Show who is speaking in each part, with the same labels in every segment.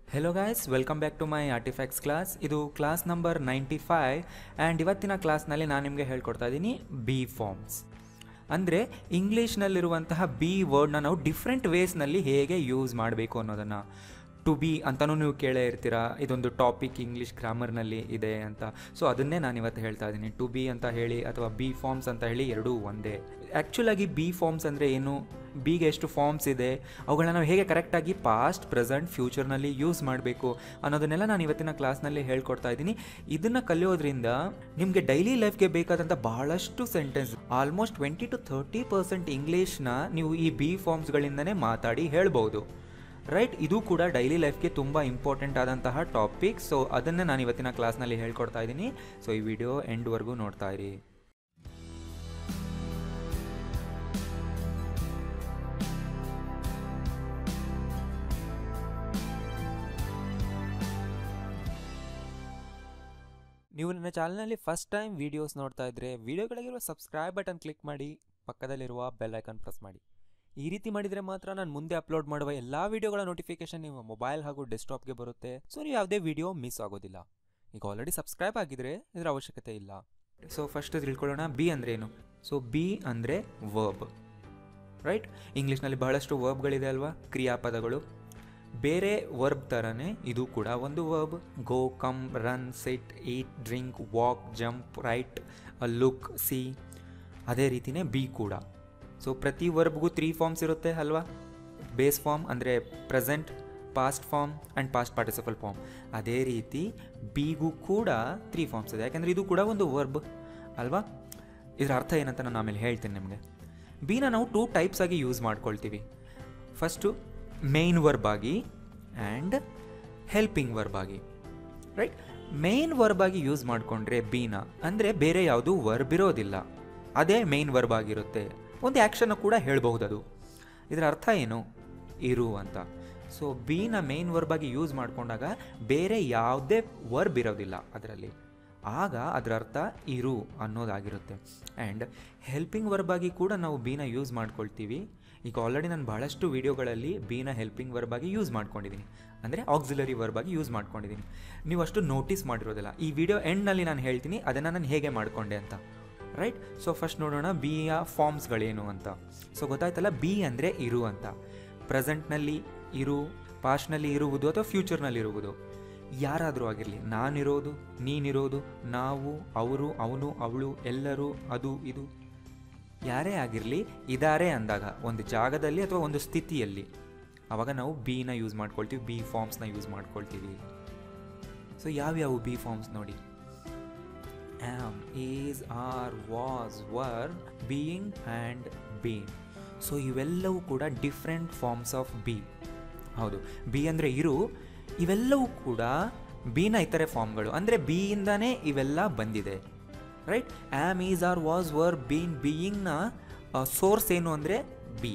Speaker 1: hello guys welcome back to my artifacts class ಇದು class number ninety five and ಇವತ್ತಿನ ಕ್ಲಾಸ್ನಲ್ಲಿ ನಾನು ನಿಮಗೆ ಹೇಳ್ಕೊಡ್ತಾ ಇದ್ದೀನಿ ಬಿ ಫಾರ್ಮ್ಸ್ ಅಂದರೆ ಇಂಗ್ಲೀಷ್ನಲ್ಲಿರುವಂತಹ ಬಿ ವರ್ಡ್ನ ನಾವು ಡಿಫ್ರೆಂಟ್ ವೇಸ್ನಲ್ಲಿ ಹೇಗೆ ಯೂಸ್ ಮಾಡಬೇಕು ಅನ್ನೋದನ್ನು ಟು ಬಿ ಅಂತಲೂ ನೀವು ಕೇಳೇ ಇರ್ತೀರಾ ಇದೊಂದು ಟಾಪಿಕ್ ಇಂಗ್ಲೀಷ್ ಗ್ರಾಮರ್ನಲ್ಲಿ ಇದೆ ಅಂತ ಸೊ ಅದನ್ನೇ ನಾನು ಇವತ್ತು ಹೇಳ್ತಾ ಇದ್ದೀನಿ ಟು ಬಿ ಅಂತ ಹೇಳಿ ಅಥವಾ ಬಿ ಫಾರ್ಮ್ಸ್ ಅಂತ ಹೇಳಿ ಎರಡೂ ಒಂದೇ ಆ್ಯಕ್ಚುಲಾಗಿ ಬಿ ಫಾರ್ಮ್ಸ್ ಅಂದರೆ ಏನು ಬಿಗೆ ಎಷ್ಟು ಫಾರ್ಮ್ಸ್ ಇದೆ ಅವುಗಳನ್ನ ನಾವು ಹೇಗೆ ಕರೆಕ್ಟಾಗಿ ಪಾಸ್ಟ್ ಪ್ರೆಸೆಂಟ್ ಫ್ಯೂಚರ್ನಲ್ಲಿ ಯೂಸ್ ಮಾಡಬೇಕು ಅನ್ನೋದನ್ನೆಲ್ಲ ನಾನು ಇವತ್ತಿನ ಕ್ಲಾಸ್ನಲ್ಲಿ ಹೇಳ್ಕೊಡ್ತಾ ಇದ್ದೀನಿ ಇದನ್ನು ಕಲಿಯೋದ್ರಿಂದ ನಿಮಗೆ ಡೈಲಿ ಲೈಫ್ಗೆ ಬೇಕಾದಂಥ ಬಹಳಷ್ಟು sentence almost twenty to thirty percent ಇಂಗ್ಲೀಷ್ನ ನೀವು ಈ ಬಿ ಫಾರ್ಮ್ಸ್ಗಳಿಂದನೇ ಮಾತಾಡಿ ಹೇಳ್ಬೋದು ರೈಟ್ ಇದು ಕೂಡ ಡೈಲಿ ಲೈಫ್ಗೆ ತುಂಬ ಇಂಪಾರ್ಟೆಂಟ್ ಆದಂತಹ ಟಾಪಿಕ್ ಸೊ ಅದನ್ನೇ ನಾನು ಇವತ್ತಿನ ಕ್ಲಾಸ್ನಲ್ಲಿ ಹೇಳ್ಕೊಡ್ತಾ ಇದ್ದೀನಿ ಸೊ ಈ ವಿಡಿಯೋ ಎಂಡ್ವರೆಗೂ ನೋಡ್ತಾ ಇರಿ ನೀವು ನನ್ನ ಚಾನಲ್ನಲ್ಲಿ ಫಸ್ಟ್ ಟೈಮ್ ವೀಡಿಯೋಸ್ ನೋಡ್ತಾ ಇದ್ದರೆ ವೀಡಿಯೋಗಳಿಗಿರುವ ಸಬ್ಸ್ಕ್ರೈಬ್ ಬಟನ್ ಕ್ಲಿಕ್ ಮಾಡಿ ಪಕ್ಕದಲ್ಲಿರುವ ಬೆಲ್ ಐಕನ್ ಪ್ರೆಸ್ ಮಾಡಿ ಈ ರೀತಿ ಮಾಡಿದರೆ ಮಾತ್ರ ನಾನು ಮುಂದೆ ಅಪ್ಲೋಡ್ ಮಾಡುವ ಎಲ್ಲ ವೀಡಿಯೋಗಳ ನೋಟಿಫಿಕೇಶನ್ ನಿಮ್ಮ ಮೊಬೈಲ್ ಹಾಗೂ ಡೆಸ್ಕ್ಟಾಪ್ಗೆ ಬರುತ್ತೆ ಸೊ ನೀವು ಯಾವುದೇ ವೀಡಿಯೋ ಮಿಸ್ ಆಗೋದಿಲ್ಲ ಈಗ ಆಲ್ರೆಡಿ ಸಬ್ಸ್ಕ್ರೈಬ್ ಆಗಿದ್ರೆ ಇದರ ಅವಶ್ಯಕತೆ ಇಲ್ಲ ಸೊ ಫಸ್ಟ್ ತಿಳ್ಕೊಳ್ಳೋಣ ಬಿ ಅಂದರೆ ಏನು ಸೊ ಬಿ ಅಂದರೆ ವರ್ಬ್ ರೈಟ್ ಇಂಗ್ಲೀಷ್ನಲ್ಲಿ ಬಹಳಷ್ಟು ವರ್ಬ್ಗಳಿದೆ ಅಲ್ವಾ ಕ್ರಿಯಾಪದಗಳು ಬೇರೆ ವರ್ಬ್ ಥರನೇ ಇದು ಕೂಡ ಒಂದು verb go come run sit eat drink walk jump write look see ಅದೇ ರೀತಿಯೇ ಬಿ ಕೂಡ ಸೊ ಪ್ರತಿ ವರ್ಬ್ಗೂ ತ್ರೀ ಫಾರ್ಮ್ಸ್ ಇರುತ್ತೆ ಅಲ್ವಾ ಬೇಸ್ ಫಾರ್ಮ್ ಅಂದರೆ present past form and past participle form ಅದೇ ರೀತಿ ಬಿಗೂ ಕೂಡ ತ್ರೀ ಫಾರ್ಮ್ಸ್ ಇದೆ ಯಾಕೆಂದರೆ ಇದು ಕೂಡ ಒಂದು ವರ್ಬ್ ಅಲ್ವಾ ಇದರ ಅರ್ಥ ಏನಂತ ನಾನು ಆಮೇಲೆ ಹೇಳ್ತೀನಿ ನಿಮಗೆ ಬಿನ ನಾವು ಟೂ ಟೈಪ್ಸ್ ಆಗಿ ಯೂಸ್ ಮಾಡ್ಕೊಳ್ತೀವಿ ಫಸ್ಟು ಮೇನ್ ವರ್ಬ್ ಆಗಿ ಆ್ಯಂಡ್ ಹೆಲ್ಪಿಂಗ್ ವರ್ಬ್ ಆಗಿ ರೈಟ್ ಮೇನ್ ವರ್ಬ್ ಆಗಿ ಯೂಸ್ ಮಾಡಿಕೊಂಡ್ರೆ ಬಿನ ಅಂದರೆ ಬೇರೆ ಯಾವುದು ವರ್ಬ್ ಇರೋದಿಲ್ಲ ಅದೇ ಮೇನ್ ವರ್ಬ್ ಆಗಿರುತ್ತೆ ಒಂದು ಆ್ಯಕ್ಷನ್ ಕೂಡ ಹೇಳ್ಬಹುದು ಅದು ಇದರ ಅರ್ಥ ಏನು ಇರು ಅಂತ ಸೊ ಬಿನ ಮೇನ್ ವರ್ಬ್ ಆಗಿ ಯೂಸ್ ಮಾಡಿಕೊಂಡಾಗ ಬೇರೆ ಯಾವುದೇ ವರ್ಬ್ ಇರೋದಿಲ್ಲ ಅದರಲ್ಲಿ ಆಗ ಅದರ ಅರ್ಥ ಇರು ಅನ್ನೋದಾಗಿರುತ್ತೆ ಆ್ಯಂಡ್ ಹೆಲ್ಪಿಂಗ್ ವರ್ಬ್ ಆಗಿ ಕೂಡ ನಾವು ಬಿನ ಯೂಸ್ ಮಾಡ್ಕೊಳ್ತೀವಿ ಈಗ ಆಲ್ರೆಡಿ ನಾನು ಬಹಳಷ್ಟು ವೀಡಿಯೋಗಳಲ್ಲಿ ಬಿನ ಹೆಲ್ಪಿಂಗ್ ವರ್ಬ್ ಆಗಿ ಯೂಸ್ ಮಾಡ್ಕೊಂಡಿದ್ದೀನಿ ಅಂದರೆ ಆಕ್ಸಿಲರಿ ವರ್ಬ್ ಆಗಿ ಯೂಸ್ ಮಾಡ್ಕೊಂಡಿದ್ದೀನಿ ನೀವು ಅಷ್ಟು ನೋಟಿಸ್ ಮಾಡಿರೋದಿಲ್ಲ ಈ ವಿಡಿಯೋ ಎಂಡ್ನಲ್ಲಿ ನಾನು ಹೇಳ್ತೀನಿ ಅದನ್ನು ನಾನು ಹೇಗೆ ಮಾಡಿಕೊಂಡೆ ಅಂತ ರೈಟ್ ಸೊ ಫಸ್ಟ್ ನೋಡೋಣ ಬಿಯ ಫಾರ್ಮ್ಸ್ಗಳೇನು ಅಂತ ಸೊ ಗೊತ್ತಾಯ್ತಲ್ಲ ಬಿ ಅಂದರೆ ಇರು ಅಂತ ಪ್ರೆಸೆಂಟ್ನಲ್ಲಿ ಇರು ಪಾಸ್ಟ್ನಲ್ಲಿ ಇರುವುದು ಅಥವಾ ಫ್ಯೂಚರ್ನಲ್ಲಿ ಇರುವುದು ಯಾರಾದರೂ ಆಗಿರಲಿ ನಾನಿರೋದು ನೀನಿರೋದು ನಾವು ಅವರು ಅವನು ಅವಳು ಎಲ್ಲರೂ ಅದು ಇದು ಯಾರೇ ಆಗಿರಲಿ ಇದಾರೆ ಅಂದಾಗ ಒಂದು ಜಾಗದಲ್ಲಿ ಅಥವಾ ಒಂದು ಸ್ಥಿತಿಯಲ್ಲಿ ಆವಾಗ ನಾವು ಬಿನ ಯೂಸ್ ಮಾಡ್ಕೊಳ್ತೀವಿ ಬಿ ಫಾರ್ಮ್ಸ್ನ ಯೂಸ್ ಮಾಡ್ಕೊಳ್ತೀವಿ ಸೊ ಯಾವ್ಯಾವು ಬಿ ಫಾರ್ಮ್ಸ್ ನೋಡಿ am is are was were being and been so ಇವೆಲ್ಲವೂ ಕೂಡ ಡಿಫ್ರೆಂಟ್ ಫಾರ್ಮ್ಸ್ ಆಫ್ ಬಿ ಹೌದು ಬಿ ಅಂದರೆ ಇರು ಇವೆಲ್ಲವೂ ಕೂಡ ಬಿನ ಇತರೆ ಫಾರ್ಮ್ಗಳು ಅಂದರೆ ಬಿಯಿಂದನೇ ಇವೆಲ್ಲ ಬಂದಿದೆ right am is are was were been ಬೀಯಿಂಗ್ನ ಸೋರ್ಸ್ ಏನು ಅಂದರೆ ಬಿ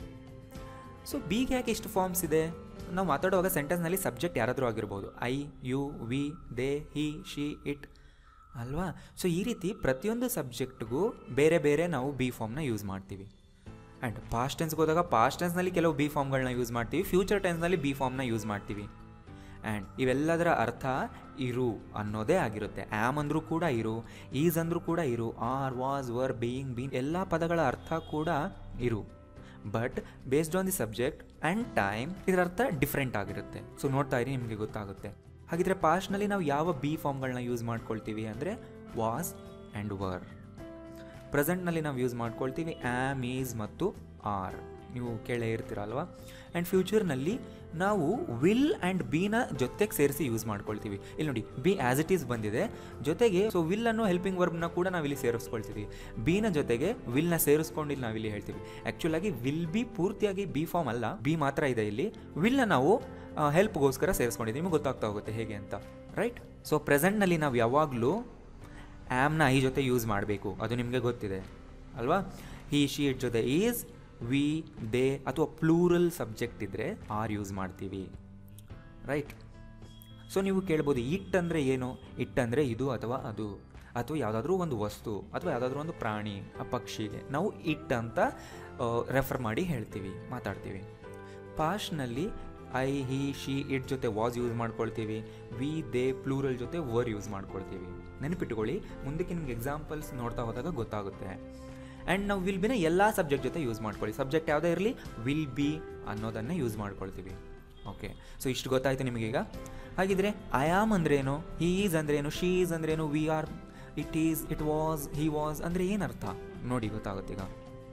Speaker 1: ಸೊ ಬಿಗೆ ಯಾಕೆ ಇಷ್ಟು ಫಾರ್ಮ್ಸ್ ಇದೆ ನಾವು ಮಾತಾಡುವಾಗ ಸೆಂಟೆನ್ಸ್ನಲ್ಲಿ ಸಬ್ಜೆಕ್ಟ್ ಯಾರಾದರೂ ಆಗಿರ್ಬೋದು I you we they he she it ಅಲ್ವಾ ಸೊ ಈ ರೀತಿ ಪ್ರತಿಯೊಂದು ಸಬ್ಜೆಕ್ಟ್ಗೂ ಬೇರೆ ಬೇರೆ ನಾವು ಬಿ ಫಾರ್ಮ್ನ ಯೂಸ್ ಮಾಡ್ತೀವಿ ಆ್ಯಂಡ್ ಪಾಸ್ಟ್ ಟೆನ್ಸ್ಗೆ ಹೋದಾಗ ಪಾಸ್ಟ್ ಟೆನ್ಸ್ನಲ್ಲಿ ಕೆಲವು ಬಿ ಫಾರ್ಮ್ಗಳನ್ನ ಯೂಸ್ ಮಾಡ್ತೀವಿ ಫ್ಯೂಚರ್ ಟೆನ್ಸ್ನಲ್ಲಿ ಬಿ ಫಾರ್ಮ್ನ ಯೂಸ್ ಮಾಡ್ತೀವಿ ಆ್ಯಂಡ್ ಇವೆಲ್ಲದರ ಅರ್ಥ ಇರು ಅನ್ನೋದೇ ಆಗಿರುತ್ತೆ ಆ್ಯಮ್ ಅಂದರೂ ಕೂಡ ಇರು ಈಸ್ ಅಂದರೂ ಕೂಡ ಇರು are was were being been ಎಲ್ಲ ಪದಗಳ ಅರ್ಥ ಕೂಡ ಇರು but based on the subject and time ಇದರ ಅರ್ಥ ಡಿಫ್ರೆಂಟ್ ಆಗಿರುತ್ತೆ ಸೊ ನೋಡ್ತಾ ಇರಿ ನಿಮಗೆ ಗೊತ್ತಾಗುತ್ತೆ ಹಾಗಿದ್ರೆ ಪಾಸ್ಟ್ನಲ್ಲಿ ನಾವು ಯಾವ ಬಿ ಫಾರ್ಮ್ಗಳನ್ನ ಯೂಸ್ ಮಾಡ್ಕೊಳ್ತೀವಿ ಅಂದರೆ ವಾಸ್ ಆ್ಯಂಡ್ ವರ್ ಪ್ರೆಸೆಂಟ್ನಲ್ಲಿ ನಾವು ಯೂಸ್ ಮಾಡ್ಕೊಳ್ತೀವಿ ಆ್ಯಮ್ ಈಸ್ ಮತ್ತು ಆರ್ ನೀವು ಕೇಳೇ ಇರ್ತೀರಲ್ವಾ ಆ್ಯಂಡ್ ಫ್ಯೂಚರ್ನಲ್ಲಿ ನಾವು ವಿಲ್ ಆ್ಯಂಡ್ ಬಿನ ಜೊತೆಗೆ ಸೇರಿಸಿ ಯೂಸ್ ಮಾಡ್ಕೊಳ್ತೀವಿ ಇಲ್ಲಿ ನೋಡಿ ಬಿ ಆ್ಯಸ್ ಇಟ್ ಈಸ್ ಬಂದಿದೆ ಜೊತೆಗೆ ಸೊ ವಿಲ್ ಅನ್ನೋ ಹೆಲ್ಪಿಂಗ್ ವರ್ಬ್ನ ಕೂಡ ನಾವಿಲ್ಲಿ ಸೇರಿಸ್ಕೊಳ್ತೀವಿ ಬಿನ ಜೊತೆಗೆ ವಿಲ್ನ ಸೇರಿಸ್ಕೊಂಡು ಇಲ್ಲಿ ನಾವಿಲ್ಲಿ ಹೇಳ್ತೀವಿ ಆ್ಯಕ್ಚುಲಾಗಿ ವಿಲ್ ಬಿ ಪೂರ್ತಿಯಾಗಿ ಬಿ ಫಾರ್ಮ್ ಅಲ್ಲ ಬಿ ಮಾತ್ರ ಇದೆ ಇಲ್ಲಿ ವಿಲ್ನ ನಾವು ಹೆಲ್ಪ್ಗೋಸ್ಕರ ಸೇರಿಸ್ಕೊಂಡಿದ್ದೀವಿ ನಿಮಗೆ ಗೊತ್ತಾಗ್ತಾ ಹೋಗುತ್ತೆ ಹೇಗೆ ಅಂತ ರೈಟ್ ಸೊ ಪ್ರೆಸೆಂಟ್ನಲ್ಲಿ ನಾವು ಯಾವಾಗಲೂ ಆ್ಯಮ್ನ ಐ ಜೊತೆ ಯೂಸ್ ಮಾಡಬೇಕು ಅದು ನಿಮಗೆ ಗೊತ್ತಿದೆ ಅಲ್ವಾ ಹಿ ಶೀಟ್ ಜೊತೆ ಈಸ್ ವಿ ದೇ ಅಥವಾ ಪ್ಲೂರಲ್ ಸಬ್ಜೆಕ್ಟ್ ಇದ್ದರೆ ಆರ್ ಯೂಸ್ ಮಾಡ್ತೀವಿ ರೈಟ್ ಸೊ ನೀವು ಕೇಳ್ಬೋದು ಇಟ್ ಅಂದರೆ ಏನು ಇಟ್ ಅಂದರೆ ಇದು ಅಥವಾ ಅದು ಅಥವಾ ಯಾವುದಾದ್ರೂ ಒಂದು ವಸ್ತು ಅಥವಾ ಯಾವುದಾದ್ರೂ ಒಂದು ಪ್ರಾಣಿ ಆ ಪಕ್ಷಿಗೆ ನಾವು ಇಟ್ ಅಂತ ರೆಫರ್ ಮಾಡಿ ಹೇಳ್ತೀವಿ ಮಾತಾಡ್ತೀವಿ ಪಾಸ್ಟ್ನಲ್ಲಿ ಐ ಹಿ ಶಿ ಇಟ್ ಜೊತೆ ವಾಸ್ ಯೂಸ್ ಮಾಡ್ಕೊಳ್ತೀವಿ ವಿ ದೇ ಪ್ಲೂರಲ್ ಜೊತೆ ವರ್ ಯೂಸ್ ಮಾಡ್ಕೊಳ್ತೀವಿ ನೆನಪಿಟ್ಟುಕೊಳ್ಳಿ ಮುಂದಕ್ಕೆ ನಿಮ್ಗೆ ಎಕ್ಸಾಂಪಲ್ಸ್ ನೋಡ್ತಾ ಹೋದಾಗ ಗೊತ್ತಾಗುತ್ತೆ ಆ್ಯಂಡ್ ನಾವು ವಿಲ್ ಬಿನ ಎಲ್ಲ ಸಬ್ಜೆಕ್ಟ್ ಜೊತೆ ಯೂಸ್ ಮಾಡ್ಕೊಳ್ಳಿ ಸಬ್ಜೆಕ್ಟ್ ಯಾವುದೇ ಇರಲಿ ವಿಲ್ ಬಿ ಅನ್ನೋದನ್ನೇ ಯೂಸ್ ಮಾಡ್ಕೊಳ್ತೀವಿ ಓಕೆ ಸೊ ಇಷ್ಟು ಗೊತ್ತಾಯ್ತು ನಿಮಗೀಗ ಹಾಗಿದ್ರೆ ಐ ಆಮ್ ಅಂದ್ರೇನು ಹೀ ಈಸ್ ಅಂದ್ರೇನು ಶೀ ಈಸ್ ಅಂದ್ರೇನು we are it is it was he was ಅಂದರೆ ಏನರ್ಥ ನೋಡಿ ಗೊತ್ತಾಗುತ್ತೆ ಈಗ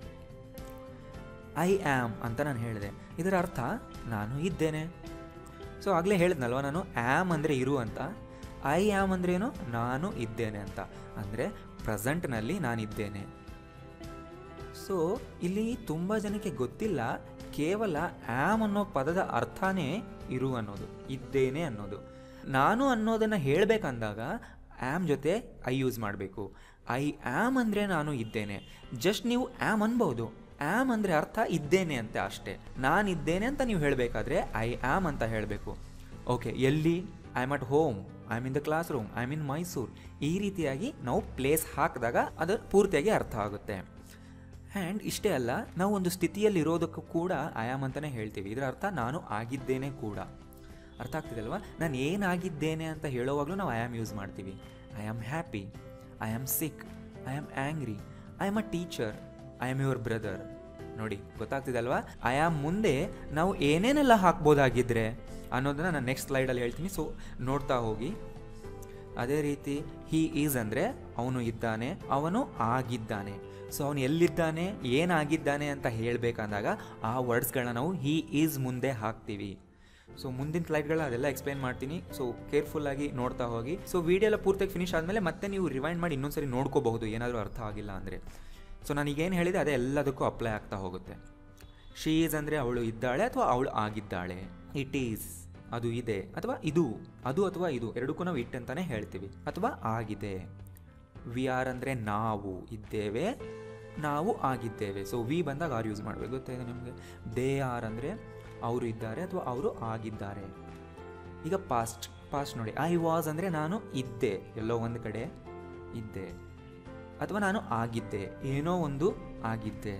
Speaker 1: ಐ ಆಮ್ ಅಂತ ನಾನು ಹೇಳಿದೆ ಇದರ ಅರ್ಥ ನಾನು ಇದ್ದೇನೆ ಸೊ ಆಗಲೇ ಹೇಳಿದ್ನಲ್ವ ನಾನು ಆ್ಯಮ್ ಅಂದರೆ ಇರು ಅಂತ ಐ ಆಮ್ ಅಂದ್ರೇನು ನಾನು ಇದ್ದೇನೆ ಅಂತ ಅಂದರೆ ಪ್ರೆಸೆಂಟ್ನಲ್ಲಿ ನಾನಿದ್ದೇನೆ ಸೊ ಇಲ್ಲಿ ತುಂಬ ಜನಕ್ಕೆ ಗೊತ್ತಿಲ್ಲ ಕೇವಲ ಆ್ಯಮ್ ಅನ್ನೋ ಪದದ ಅರ್ಥನೇ ಇರು ಅನ್ನೋದು ಇದ್ದೇನೆ ಅನ್ನೋದು ನಾನು ಅನ್ನೋದನ್ನು ಹೇಳಬೇಕಂದಾಗ ಆ್ಯಮ್ ಜೊತೆ ಐ ಯೂಸ್ ಮಾಡಬೇಕು ಐ ಆ್ಯಮ್ ಅಂದರೆ ನಾನು ಇದ್ದೇನೆ ಜಸ್ಟ್ ನೀವು ಆ್ಯಮ್ ಅನ್ಬೋದು ಆ್ಯಮ್ ಅಂದರೆ ಅರ್ಥ ಇದ್ದೇನೆ ಅಂತ ಅಷ್ಟೇ ನಾನು ಇದ್ದೇನೆ ಅಂತ ನೀವು ಹೇಳಬೇಕಾದ್ರೆ ಐ ಆ್ಯಮ್ ಅಂತ ಹೇಳಬೇಕು ಓಕೆ ಎಲ್ಲಿ I am at home I am in the classroom I am in Mysuru ಈ ರೀತಿಯಾಗಿ ನಾವು ಪ್ಲೇಸ್ ಹಾಕಿದಾಗ ಅದು ಪೂರ್ತಿಯಾಗಿ ಅರ್ಥ ಆಗುತ್ತೆ ಆ್ಯಂಡ್ ಇಷ್ಟೇ ಅಲ್ಲ ನಾವು ಒಂದು ಸ್ಥಿತಿಯಲ್ಲಿ ಇರೋದಕ್ಕೂ ಕೂಡ ಆಯಾಮ್ ಅಂತಲೇ ಹೇಳ್ತೀವಿ ಇದರ ಅರ್ಥ ನಾನು ಆಗಿದ್ದೇನೆ ಕೂಡ ಅರ್ಥ ಆಗ್ತಿದೆ ಅಲ್ವಾ ನಾನು ಏನಾಗಿದ್ದೇನೆ ಅಂತ ಹೇಳೋವಾಗಲೂ ನಾವು ಐ ಆಮ್ ಯೂಸ್ ಮಾಡ್ತೀವಿ I am happy I am sick I am angry I am a teacher I am your brother ನೋಡಿ ಗೊತ್ತಾಗ್ತಿದೆ ಅಲ್ವಾ ಐ ಆಮ್ ಮುಂದೆ ನಾವು ಏನೇನೆಲ್ಲ ಹಾಕ್ಬೋದಾಗಿದ್ರೆ ಅನ್ನೋದನ್ನ ನಾನು ನೆಕ್ಸ್ಟ್ ಸ್ಲೈಡಲ್ಲಿ ಹೇಳ್ತೀನಿ ಸೊ ನೋಡ್ತಾ ಹೋಗಿ ಅದೇ ರೀತಿ ಹೀ ಈಸ್ ಅಂದರೆ ಅವನು ಇದ್ದಾನೆ ಅವನು ಆಗಿದ್ದಾನೆ ಸೊ ಅವನು ಎಲ್ಲಿದ್ದಾನೆ ಏನಾಗಿದ್ದಾನೆ ಅಂತ ಹೇಳಬೇಕಂದಾಗ ಆ ವರ್ಡ್ಸ್ಗಳನ್ನ ನಾವು ಹೀ ಈಸ್ ಮುಂದೆ ಹಾಕ್ತೀವಿ ಸೊ ಮುಂದಿನ ಸ್ಲೈಡ್ಗಳ ಅದೆಲ್ಲ ಎಕ್ಸ್ಪ್ಲೈನ್ ಮಾಡ್ತೀನಿ ಸೊ ಕೇರ್ಫುಲ್ಲಾಗಿ ನೋಡ್ತಾ ಹೋಗಿ ಸೊ ವಿಡಿಯೋ ಎಲ್ಲ ಪೂರ್ತಿಯಾಗಿ ಫಿನಿಶ್ ಆದಮೇಲೆ ಮತ್ತೆ ನೀವು ರಿವೈಂಡ್ ಮಾಡಿ ಇನ್ನೊಂದ್ಸರಿ ನೋಡ್ಕೋಬಹುದು ಏನಾದರೂ ಅರ್ಥ ಆಗಿಲ್ಲ ಅಂದರೆ ಸೊ ನನಗೇನು ಹೇಳಿದೆ ಅದೇ ಎಲ್ಲದಕ್ಕೂ ಅಪ್ಲೈ ಆಗ್ತಾ ಹೋಗುತ್ತೆ ಶೀ ಈಸ್ ಅಂದರೆ ಅವಳು ಇದ್ದಾಳೆ ಅಥವಾ ಅವಳು ಆಗಿದ್ದಾಳೆ ಇಟ್ ಈಸ್ ಅದು ಇದೆ ಅಥವಾ ಇದು ಅದು ಅಥವಾ ಇದು ಎರಡಕ್ಕೂ ನಾವು ಇಟ್ ಅಂತಾನೆ ಹೇಳ್ತೀವಿ ಅಥವಾ ಆಗಿದೆ ವಿ ಆರ್ ಅಂದರೆ ನಾವು ಇದ್ದೇವೆ ನಾವು ಆಗಿದ್ದೇವೆ ಸೊ ವಿ ಬಂದಾಗ ಆರ್ ಯೂಸ್ ಮಾಡಬೇಕು ಗೊತ್ತಾಯಿದೆ ನಿಮಗೆ ದೇ ಆರ್ ಅಂದರೆ ಅವರು ಇದ್ದಾರೆ ಅಥವಾ ಅವರು ಆಗಿದ್ದಾರೆ ಈಗ ಪಾಸ್ಟ್ ಪಾಸ್ಟ್ ನೋಡಿ ಐ ವಾಸ್ ಅಂದರೆ ನಾನು ಇದ್ದೆ ಎಲ್ಲೋ ಒಂದು ಕಡೆ ಇದ್ದೆ ಅಥವಾ ನಾನು ಆಗಿದ್ದೆ ಏನೋ ಒಂದು ಆಗಿದ್ದೆ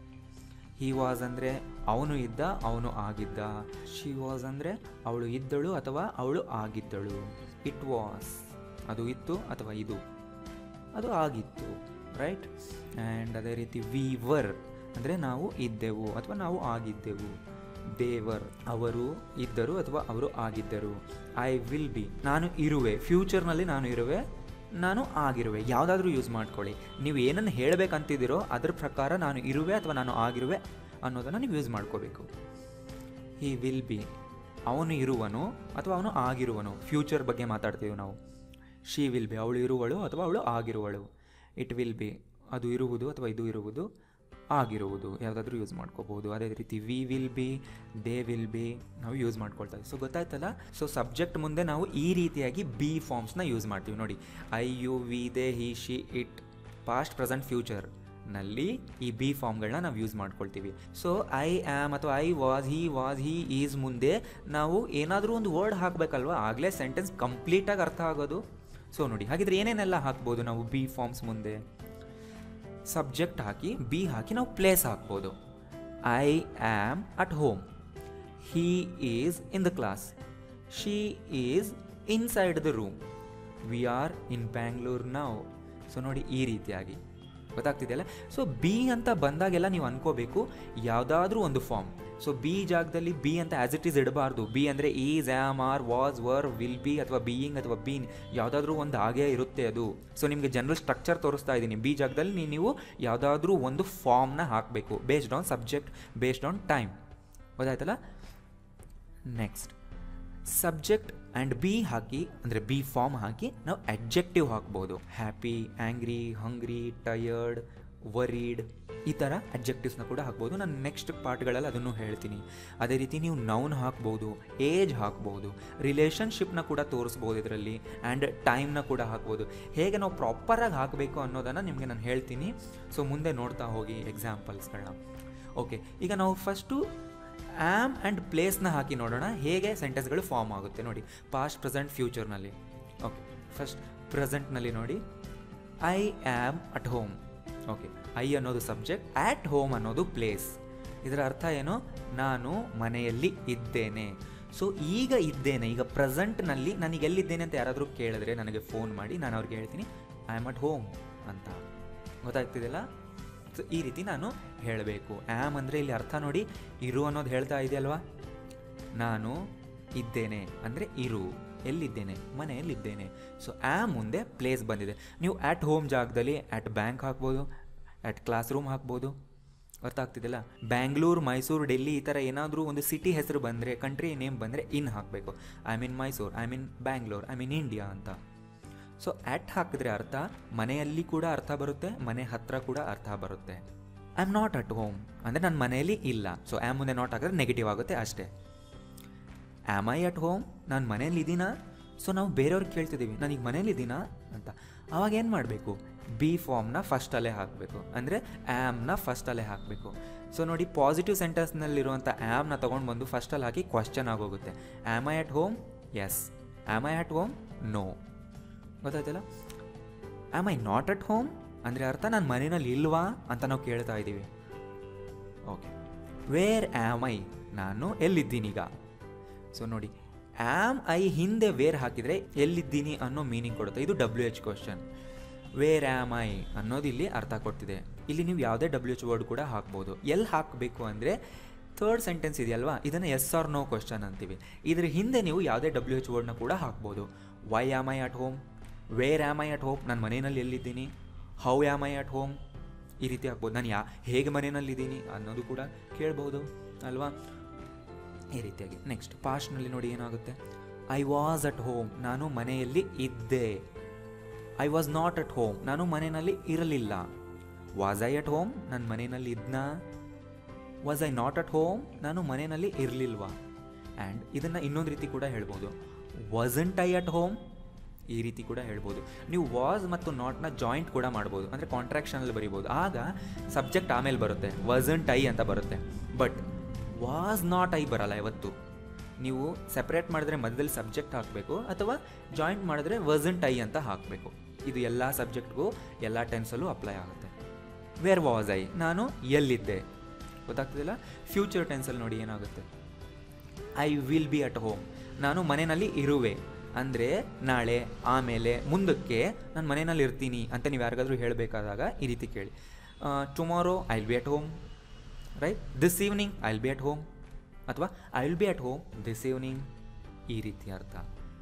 Speaker 1: ಹಿ ವಾಸ್ ಅಂದರೆ ಅವನು ಇದ್ದ ಅವನು ಆಗಿದ್ದ ಶಿ ವಾಸ್ ಅಂದರೆ ಅವಳು ಇದ್ದಳು ಅಥವಾ ಅವಳು ಆಗಿದ್ದಳು ಇಟ್ ವಾಸ್ ಅದು ಇತ್ತು ಅಥವಾ ಇದು ಅದು ಆಗಿತ್ತು ರೈಟ್ ಆ್ಯಂಡ್ ಅದೇ ರೀತಿ ವಿ ವರ್ ಅಂದರೆ ನಾವು ಇದ್ದೆವು ಅಥವಾ ನಾವು ಆಗಿದ್ದೆವು ದೇವರ್ ಅವರು ಇದ್ದರು ಅಥವಾ ಅವರು ಆಗಿದ್ದರು ಐ ವಿಲ್ ಬಿ ನಾನು ಇರುವೆ ಫ್ಯೂಚರ್ನಲ್ಲಿ ನಾನು ಇರುವೆ ನಾನು ಆಗಿರುವೆ ಯಾವುದಾದ್ರೂ ಯೂಸ್ ಮಾಡ್ಕೊಳ್ಳಿ ನೀವು ಏನನ್ನು ಹೇಳಬೇಕಂತಿದ್ದೀರೋ ಅದ್ರ ಪ್ರಕಾರ ನಾನು ಇರುವೆ ಅಥವಾ ನಾನು ಆಗಿರುವೆ ಅನ್ನೋದನ್ನು ನೀವು ಯೂಸ್ ಮಾಡ್ಕೋಬೇಕು ಹಿ ವಿಲ್ ಬಿ ಅವನು ಇರುವನು ಅಥವಾ ಅವನು ಆಗಿರುವನು ಫ್ಯೂಚರ್ ಬಗ್ಗೆ ಮಾತಾಡ್ತೀವಿ ನಾವು ಶಿ ವಿಲ್ ಬಿ ಅವಳು ಇರುವಳು ಅಥವಾ ಅವಳು ಆಗಿರುವಳು ಇಟ್ ವಿಲ್ ಬಿ ಅದು ಇರುವುದು ಅಥವಾ ಇದು ಇರುವುದು ಆಗಿರುವುದು ಯಾವುದಾದ್ರೂ ಯೂಸ್ ಮಾಡ್ಕೋಬಹುದು ಅದೇ ರೀತಿ we will be they will be ನಾವು ಯೂಸ್ ಮಾಡ್ಕೊಳ್ತಾ ಇದ್ದೀವಿ ಸೊ ಗೊತ್ತಾಯ್ತಲ್ಲ ಸೊ ಸಬ್ಜೆಕ್ಟ್ ಮುಂದೆ ನಾವು ಈ ರೀತಿಯಾಗಿ ಬಿ ಫಾರ್ಮ್ಸ್ನ ಯೂಸ್ ಮಾಡ್ತೀವಿ ನೋಡಿ I you we they he she it past present future ನಲ್ಲಿ ಈ ಬಿ ಫಾರ್ಮ್ಗಳನ್ನ ನಾವು ಯೂಸ್ ಮಾಡ್ಕೊಳ್ತೀವಿ ಸೊ ಐ ಆಮ್ ಅಥವಾ I was he was he is ಮುಂದೆ ನಾವು ಏನಾದರೂ ಒಂದು ವರ್ಡ್ ಹಾಕಬೇಕಲ್ವಾ ಆಗಲೇ ಸೆಂಟೆನ್ಸ್ ಕಂಪ್ಲೀಟಾಗಿ ಅರ್ಥ ಆಗೋದು ಸೊ ನೋಡಿ ಹಾಗಿದ್ರೆ ಏನೇನೆಲ್ಲ ಹಾಕ್ಬೋದು ನಾವು ಬಿ ಫಾರ್ಮ್ಸ್ ಮುಂದೆ ಸಬ್ಜೆಕ್ಟ್ ಹಾಕಿ ಬಿ ಹಾಕಿ ನಾವು ಪ್ಲೇಸ್ ಹಾಕ್ಬೋದು I am at home he is in the class she is inside the room we are in Bangalore ನಾವು ಸೊ ನೋಡಿ ಈ ರೀತಿಯಾಗಿ ಗೊತ್ತಾಗ್ತಿದೆಯಲ್ಲ ಸೊ ಬಿ ಅಂತ ಬಂದಾಗೆಲ್ಲ ನೀವು ಅನ್ಕೋಬೇಕು ಯಾವುದಾದ್ರೂ ಒಂದು ಫಾರ್ಮ್ ಸೊ ಬಿ ಜಾಗದಲ್ಲಿ ಬಿ ಅಂತ ಆ್ಯಸ್ ಇಟ್ ಈಸ್ ಇಡಬಾರ್ದು ಬಿ ಅಂದರೆ is am are was were will be ಅಥವಾ ಬೀಯಿಂಗ್ ಅಥವಾ ಬೀನ್ ಯಾವುದಾದ್ರೂ ಒಂದು ಹಾಗೇ ಇರುತ್ತೆ ಅದು ಸೊ ನಿಮಗೆ ಜನರಲ್ ಸ್ಟ್ರಕ್ಚರ್ ತೋರಿಸ್ತಾ ಇದ್ದೀನಿ ಬಿ ಜಾಗದಲ್ಲಿ ನೀ- ನೀವು ಯಾವುದಾದ್ರೂ ಒಂದು ಫಾರ್ಮ್ನ ಹಾಕಬೇಕು based on subject based on time ಗೊತ್ತಾಯ್ತಲ್ಲ ನೆಕ್ಸ್ಟ್ ಸಬ್ಜೆಕ್ಟ್ ಆ್ಯಂಡ್ ಬಿ ಹಾಕಿ ಅಂದರೆ ಬಿ ಫಾರ್ಮ್ ಹಾಕಿ ನಾವು ಅಡ್ಜೆಕ್ಟಿವ್ ಹಾಕ್ಬೋದು happy angry hungry tired worried ಈ ಥರ ಅಡ್ಜೆಕ್ಟಿವ್ಸ್ನ ಕೂಡ ಹಾಕ್ಬೋದು ನಾನು ನೆಕ್ಸ್ಟ್ ಪಾರ್ಟ್ಗಳಲ್ಲಿ ಅದನ್ನು ಹೇಳ್ತೀನಿ ಅದೇ ರೀತಿ ನೀವು ನೌನ್ ಹಾಕ್ಬೋದು ಏಜ್ ಹಾಕ್ಬೋದು ರಿಲೇಷನ್ಶಿಪ್ನ ಕೂಡ ತೋರಿಸ್ಬೋದು ಇದರಲ್ಲಿ ಆ್ಯಂಡ್ ಟೈಮ್ನ ಕೂಡ ಹಾಕ್ಬೋದು ಹೇಗೆ ನಾವು ಪ್ರಾಪರಾಗಿ ಹಾಕಬೇಕು ಅನ್ನೋದನ್ನು ನಿಮಗೆ ನಾನು ಹೇಳ್ತೀನಿ ಸೊ ಮುಂದೆ ನೋಡ್ತಾ ಹೋಗಿ ಎಕ್ಸಾಂಪಲ್ಸ್ಗಳನ್ನ ಓಕೆ ಈಗ ನಾವು ಫಸ್ಟು ಆ್ಯಮ್ ಆ್ಯಂಡ್ ಪ್ಲೇಸ್ನ ಹಾಕಿ ನೋಡೋಣ ಹೇಗೆ ಸೆಂಟೆನ್ಸ್ಗಳು ಫಾರ್ಮ್ ಆಗುತ್ತೆ ನೋಡಿ ಪಾಸ್ಟ್ ಪ್ರೆಸೆಂಟ್ ಫ್ಯೂಚರ್ನಲ್ಲಿ ಓಕೆ ಫಸ್ಟ್ ಪ್ರೆಸೆಂಟ್ನಲ್ಲಿ ನೋಡಿ I am at home okay I ಅನ್ನೋದು ಸಬ್ಜೆಕ್ಟ್ ಆ್ಯಟ್ ಹೋಮ್ ಅನ್ನೋದು ಪ್ಲೇಸ್ ಇದರ ಅರ್ಥ ಏನು ನಾನು ಮನೆಯಲ್ಲಿ ಇದ್ದೇನೆ ಸೊ ಈಗ ಇದ್ದೇನೆ ಈಗ ಪ್ರೆಸೆಂಟ್ನಲ್ಲಿ ನನಗೆ ಎಲ್ಲಿದ್ದೇನೆ ಅಂತ ಯಾರಾದರೂ ಕೇಳಿದ್ರೆ ನನಗೆ ಫೋನ್ ಮಾಡಿ ನಾನು ಅವ್ರಿಗೆ ಹೇಳ್ತೀನಿ ಐ ಆಮ್ ಅಟ್ ಹೋಮ್ ಅಂತ ಗೊತ್ತಾಗ್ತಿದೆಯಲ್ಲ ಸೊ ಈ ರೀತಿ ನಾನು ಹೇಳಬೇಕು ಆ್ಯಮ್ ಅಂದರೆ ಇಲ್ಲಿ ಅರ್ಥ ನೋಡಿ ಇರು ಅನ್ನೋದು ಹೇಳ್ತಾ ಇದೆಯಲ್ವಾ ನಾನು ಇದ್ದೇನೆ ಅಂದರೆ ಇರು ಎಲ್ಲಿದ್ದೇನೆ ಮನೆಯಲ್ಲಿದ್ದೇನೆ ಸೊ ಆ್ಯಮ್ ಮುಂದೆ ಪ್ಲೇಸ್ ಬಂದಿದೆ ನೀವು ಆ್ಯಟ್ ಹೋಮ್ ಜಾಗದಲ್ಲಿ ಆ್ಯಟ್ ಬ್ಯಾಂಕ್ ಹಾಕ್ಬೋದು ಆ್ಯಟ್ ಕ್ಲಾಸ್ ರೂಮ್ ಹಾಕ್ಬೋದು ಅರ್ಥ ಆಗ್ತಿದೆಯಲ್ಲ ಬ್ಯಾಂಗ್ಳೂರು ಮೈಸೂರು ಡೆಲ್ಲಿ ಈ ಥರ ಏನಾದರೂ ಒಂದು ಸಿಟಿ ಹೆಸರು ಬಂದರೆ ಕಂಟ್ರಿ ನೇಮ್ ಬಂದರೆ ಇನ್ ಹಾಕಬೇಕು I mean Mysuru I mean Bangalore I mean India ಅಂತ ಸೊ ಆ್ಯಟ್ ಹಾಕಿದ್ರೆ ಅರ್ಥ ಮನೆಯಲ್ಲಿ ಕೂಡ ಅರ್ಥ ಬರುತ್ತೆ ಮನೆ ಹತ್ರ ಕೂಡ ಅರ್ಥ ಬರುತ್ತೆ I am not at home ಅಂದರೆ ನನ್ನ ಮನೆಯಲ್ಲಿ ಇಲ್ಲ ಸೊ ಆ್ಯಮ್ ಮುಂದೆ ನಾಟ್ ಹಾಕಿದ್ರೆ ನೆಗೆಟಿವ್ ಆಗುತ್ತೆ ಅಷ್ಟೇ ಆಮ್ ಐ ಅಟ್ ಹೋಮ್ ನಾನು ಮನೇಲಿದ್ದೀನಾ ಸೊ ನಾವು ಬೇರೆಯವ್ರಿಗೆ ಕೇಳ್ತಿದ್ದೀವಿ ನಾನೀಗ ಮನೇಲಿದ್ದೀನಾ ಅಂತ ಅವಾಗ ಏನು ಮಾಡಬೇಕು ಬಿ ಫಾರ್ಮ್ನ ಫಸ್ಟಲ್ಲೇ ಹಾಕಬೇಕು ಅಂದರೆ ಆ್ಯಮ್ನ ಫಸ್ಟಲ್ಲೇ ಹಾಕಬೇಕು ಸೊ ನೋಡಿ ಪಾಸಿಟಿವ್ ಸೆಂಟೆನ್ಸ್ನಲ್ಲಿರುವಂಥ ಆ್ಯಮ್ನ ತೊಗೊಂಡು ಬಂದು ಫಸ್ಟಲ್ಲಿ ಹಾಕಿ ಕ್ವಶನ್ ಆಗೋಗುತ್ತೆ am I at home yes am I at home no ಗೊತ್ತಾಯ್ತಲ್ಲ am I not at home ಅಂದರೆ ಅರ್ಥ ನಾನು ಮನೆಯಲ್ಲಿ ಇಲ್ವಾ ಅಂತ ನಾವು ಕೇಳ್ತಾ ಇದ್ದೀವಿ ಓಕೆ ವೇರ್ ಆಮ್ ಐ ನಾನು ಎಲ್ಲಿದ್ದೀನೀಗ ಸೊ ನೋಡಿ ಆಮ್ ಐ ಹಿಂದೆ ವೇರ್ ಹಾಕಿದರೆ ಎಲ್ಲಿದ್ದೀನಿ ಅನ್ನೋ ಮೀನಿಂಗ್ ಕೊಡುತ್ತೆ ಇದು W H question where am I ಅನ್ನೋದು ಇಲ್ಲಿ ಅರ್ಥ ಕೊಡ್ತಿದೆ ಇಲ್ಲಿ ನೀವು ಯಾವುದೇ ಡಬ್ಲ್ಯೂ ಎಚ್ ವರ್ಡ್ ಕೂಡ ಹಾಕ್ಬೋದು ಎಲ್ಲಿ ಹಾಕಬೇಕು ಅಂದರೆ ಥರ್ಡ್ ಸೆಂಟೆನ್ಸ್ ಇದೆಯಲ್ವಾ ಇದನ್ನು ಎಸ್ ಆರ್ ನೋ ಕ್ವಶನ್ ಅಂತೀವಿ ಇದ್ರ ಹಿಂದೆ ನೀವು ಯಾವುದೇ ಡಬ್ಲ್ಯೂ ಎಚ್ ವರ್ಡ್ನ ಕೂಡ ಹಾಕ್ಬೋದು why am I at home where am I at home ನಾನು ಮನೆಯಲ್ಲಿ ಎಲ್ಲಿದ್ದೀನಿ how am I at home ಈ ರೀತಿ ಹಾಕ್ಬೋದು ನಾನು ಯಾ ಹೇಗೆ ಮನೆಯಲ್ಲಿದ್ದೀನಿ ಅನ್ನೋದು ಕೂಡ ಕೇಳ್ಬೋದು ಅಲ್ವಾ ಈ ರೀತಿಯಾಗಿ ನೆಕ್ಸ್ಟ್ ಪಾಸ್ಟ್ನಲ್ಲಿ ನೋಡಿ ಏನಾಗುತ್ತೆ ಐ ವಾಸ್ ಅಟ್ ಹೋಮ್ ನಾನು ಮನೆಯಲ್ಲಿ ಇದ್ದೆ I was not at home ನಾನು ಮನೆಯಲ್ಲಿ ಇರಲಿಲ್ಲ ವಾಸ್ ಐ ಅಟ್ ಹೋಮ್ ನಾನು ಮನೆಯಲ್ಲಿ ಇದ್ನಾ was I not at home ನಾನು ಮನೆಯಲ್ಲಿ ಇರಲಿಲ್ವಾ ಆ್ಯಂಡ್ ಇದನ್ನು ಇನ್ನೊಂದು ರೀತಿ ಕೂಡ ಹೇಳ್ಬೋದು ವಾಸಂಟ್ ಐ ಅಟ್ ಹೋಮ್ ಈ ರೀತಿ ಕೂಡ ಹೇಳ್ಬೋದು ನೀವು ವಾಸ್ ಮತ್ತು ನಾಟ್ನ ಜಾಯಿಂಟ್ ಕೂಡ ಮಾಡ್ಬೋದು ಅಂದರೆ ಕಾಂಟ್ರಾಕ್ಷನಲ್ಲಿ ಬರಿಬೋದು ಆಗ ಸಬ್ಜೆಕ್ಟ್ ಆಮೇಲೆ ಬರುತ್ತೆ ವಾಸಂಟ್ ಐ ಅಂತ ಬರುತ್ತೆ ಬಟ್ ವಾಸ್ ನಾಟ್ ಐ ಬರಲ್ಲ ಯಾವತ್ತು ನೀವು ಸೆಪ್ರೇಟ್ ಮಾಡಿದ್ರೆ ಮಧ್ಯದಲ್ಲಿ ಸಬ್ಜೆಕ್ಟ್ ಹಾಕಬೇಕು ಅಥವಾ ಜಾಯಿಂಟ್ ಮಾಡಿದ್ರೆ ವರ್ಸಂಟ್ ಐ ಅಂತ ಹಾಕಬೇಕು ಇದು ಎಲ್ಲ ಸಬ್ಜೆಕ್ಟ್ಗೂ ಎಲ್ಲ ಟೆನ್ಸಲ್ಲೂ ಅಪ್ಲೈ ಆಗುತ್ತೆ ವೇರ್ ವಾಸ್ ಐ ನಾನು ಎಲ್ಲಿದ್ದೆ ಗೊತ್ತಾಗ್ತದಿಲ್ಲ ಫ್ಯೂಚರ್ ಟೆನ್ಸಲ್ಲಿ ನೋಡಿ ಏನಾಗುತ್ತೆ I will be at home ನಾನು ಮನೆಯಲ್ಲಿ ಇರುವೆ ಅಂದರೆ ನಾಳೆ ಆಮೇಲೆ ಮುಂದಕ್ಕೆ ನಾನು ಮನೆಯಲ್ಲಿ ಇರ್ತೀನಿ ಅಂತ ನೀವು ಯಾರಿಗಾದ್ರೂ ಹೇಳಬೇಕಾದಾಗ ಈ ರೀತಿ ಕೇಳಿ tomorrow I will be at home right this evening I will be at home ಅಥವಾ I will be at home this evening ಈ ರೀತಿ ಅರ್ಥ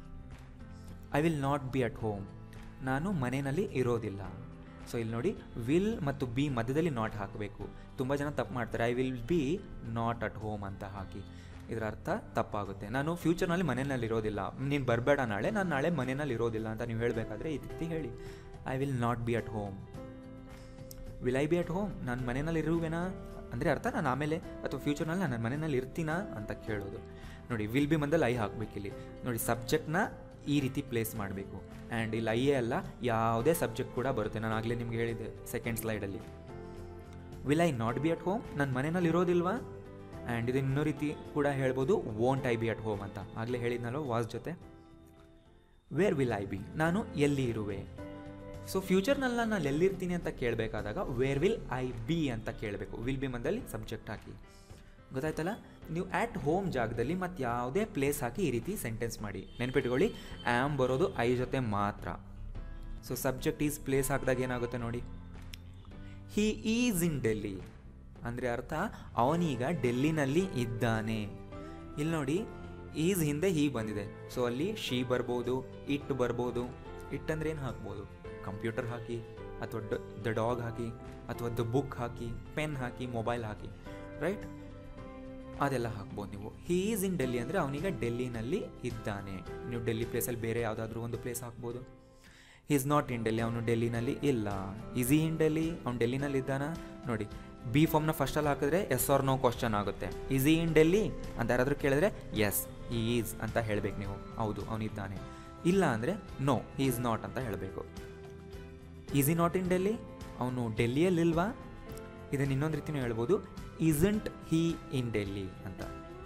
Speaker 1: I will not be at home ನಾನು ಮನೆಯಲ್ಲಿ ಇರೋದಿಲ್ಲ ಸೊ ಇಲ್ಲಿ ನೋಡಿ ವಿಲ್ ಮತ್ತು ಬಿ ಮಧ್ಯದಲ್ಲಿ ನಾಟ್ ಹಾಕಬೇಕು ತುಂಬ ಜನ ತಪ್ಪು ಮಾಡ್ತಾರೆ I will be not at home ಅಂತ ಹಾಕಿ ಇದರ ಅರ್ಥ ತಪ್ಪಾಗುತ್ತೆ ನಾನು ಫ್ಯೂಚರ್ನಲ್ಲಿ ಮನೆಯಲ್ಲಿ ಇರೋದಿಲ್ಲ ನೀನು ಬರಬೇಡ ನಾಳೆ ನಾನು ನಾಳೆ ಮನೆಯಲ್ಲಿ ಇರೋದಿಲ್ಲ ಅಂತ ನೀವು ಹೇಳಬೇಕಾದ್ರೆ ಈ ರೀತಿ ಹೇಳಿ I will not be at home will I be at home ನಾನು ಮನೆಯಲ್ಲಿ ಇರುವೆನಾ ಅಂದರೆ ಅರ್ಥ ನಾನು ಆಮೇಲೆ ಅಥವಾ ಫ್ಯೂಚರ್ನಲ್ಲಿ ನಾನು ಮನೆಯಲ್ಲಿ ಇರ್ತೀನಾ ಅಂತ ಕೇಳೋದು ನೋಡಿ ವಿಲ್ ಬಿ ಮಂದಲ್ಲಿ ಐ ಹಾಕಬೇಕಿಲ್ಲಿ ನೋಡಿ ಸಬ್ಜೆಕ್ಟ್ನ ಈ ರೀತಿ ಪ್ಲೇಸ್ ಮಾಡಬೇಕು ಆ್ಯಂಡ್ ಇಲ್ಲಿ ಐಯೇ ಅಲ್ಲ ಯಾವುದೇ ಸಬ್ಜೆಕ್ಟ್ ಕೂಡ ಬರುತ್ತೆ ನಾನು ಆಗಲೇ ನಿಮ್ಗೆ ಹೇಳಿದ್ದೆ ಸೆಕೆಂಡ್ ಸ್ಲೈಡಲ್ಲಿ will I not be at home ನನ್ನ ಮನೆಯಲ್ಲಿ ಇರೋದಿಲ್ವಾ ಆ್ಯಂಡ್ ಇದು ಇನ್ನೂ ರೀತಿ ಕೂಡ ಹೇಳ್ಬೋದು won't I be at home ಅಂತ ಆಗಲೇ ಹೇಳಿದ್ನಲ್ವ ವಾಸ್ ಜೊತೆ ವೇರ್ ವಿಲ್ ಐ ಬಿ ನಾನು ಎಲ್ಲಿ ಇರುವೆ ಸೊ ಫ್ಯೂಚರ್ನಲ್ಲಿ ನಾನು ಎಲ್ಲಿರ್ತೀನಿ ಅಂತ ಕೇಳಬೇಕಾದಾಗ ವೇರ್ ವಿಲ್ ಐ ಬಿ ಅಂತ ಕೇಳಬೇಕು ವಿಲ್ ಬಿ ಮಂದಲ್ಲಿ ಸಬ್ಜೆಕ್ಟ್ ಹಾಕಿ ಗೊತ್ತಾಯ್ತಲ್ಲ ನೀವು ಆ್ಯಟ್ ಹೋಮ್ ಜಾಗದಲ್ಲಿ ಮತ್ತು ಯಾವುದೇ ಪ್ಲೇಸ್ ಹಾಕಿ ಈ ರೀತಿ ಸೆಂಟೆನ್ಸ್ ಮಾಡಿ ನೆನ್ಪಿಟ್ಕೊಳ್ಳಿ ಆ್ಯಮ್ ಬರೋದು ಐ ಜೊತೆ ಮಾತ್ರ ಸೊ ಸಬ್ಜೆಕ್ಟ್ ಈಸ್ ಪ್ಲೇಸ್ ಹಾಕಿದಾಗ ಏನಾಗುತ್ತೆ ನೋಡಿ ಹಿ ಈಸ್ ಇನ್ ಡೆಲ್ಲಿ ಅಂದರೆ ಅರ್ಥ ಅವನೀಗ ಡೆಲ್ಲಿನಲ್ಲಿ ಇದ್ದಾನೆ ಇಲ್ಲಿ ನೋಡಿ ಈಸ್ ಹಿಂದೆ ಹೀ ಬಂದಿದೆ ಸೊ ಅಲ್ಲಿ ಶೀ ಬರ್ಬೋದು ಇಟ್ ಬರ್ಬೋದು ಇಟ್ ಅಂದ್ರೆ ಏನು ಹಾಕ್ಬೋದು ಕಂಪ್ಯೂಟರ್ ಹಾಕಿ ಅಥವಾ ದ ಡಾಗ್ ಹಾಕಿ ಅಥವಾ ದ ಬುಕ್ ಹಾಕಿ ಪೆನ್ ಹಾಕಿ ಮೊಬೈಲ್ ಹಾಕಿ ರೈಟ್ ಅದೆಲ್ಲ ಹಾಕ್ಬೋದು ನೀವು ಹೀ ಈಸ್ ಇನ್ ಡೆಲ್ಲಿ ಅಂದರೆ ಅವನೀಗ ಡೆಲ್ಲಿನಲ್ಲಿ ಇದ್ದಾನೆ ನೀವು ಡೆಲ್ಲಿ ಪ್ಲೇಸಲ್ಲಿ ಬೇರೆ ಯಾವುದಾದ್ರೂ ಒಂದು ಪ್ಲೇಸ್ ಹಾಕ್ಬೋದು ಈಸ್ ನಾಟ್ ಇನ್ ಡೆಲ್ಲಿ ಅವನು ಡೆಲ್ಲಿನಲ್ಲಿ ಇಲ್ಲ ಈಸ್ ಇನ್ ಡೆಲ್ಲಿ ಅವ್ನು ಡೆಲ್ಲಿನಲ್ಲಿ ಇದ್ದಾನ ನೋಡಿ ಬಿ ಫಾರ್ಮ್ನ ಫಸ್ಟಲ್ಲಿ ಹಾಕಿದ್ರೆ ಎಸ್ ಆರ್ ನೋ ಕ್ವಶನ್ ಆಗುತ್ತೆ ಈಸ್ ಈ ಇನ್ ಡೆಲ್ಲಿ ಅಂತ ಯಾರಾದರೂ ಕೇಳಿದ್ರೆ ಎಸ್ ಈ ಈಸ್ ಅಂತ ಹೇಳಬೇಕು ನೀವು ಹೌದು ಅವನಿದ್ದಾನೆ ಇಲ್ಲ ಅಂದರೆ ನೋ ಹಿ ಈಸ್ ನಾಟ್ ಅಂತ ಹೇಳಬೇಕು ಈಸ್ ಈ ನಾಟ್ ಇನ್ ಡೆಲ್ಲಿ ಅವನು ಡೆಲ್ಲಿಯಲ್ಲಿಲ್ವಾ ಇದನ್ನು ಇನ್ನೊಂದು ರೀತಿನೂ ಹೇಳ್ಬೋದು ಇಸಂಟ್ ಹೀ ಇನ್ ಡೆಲ್ಲಿ ಅಂತ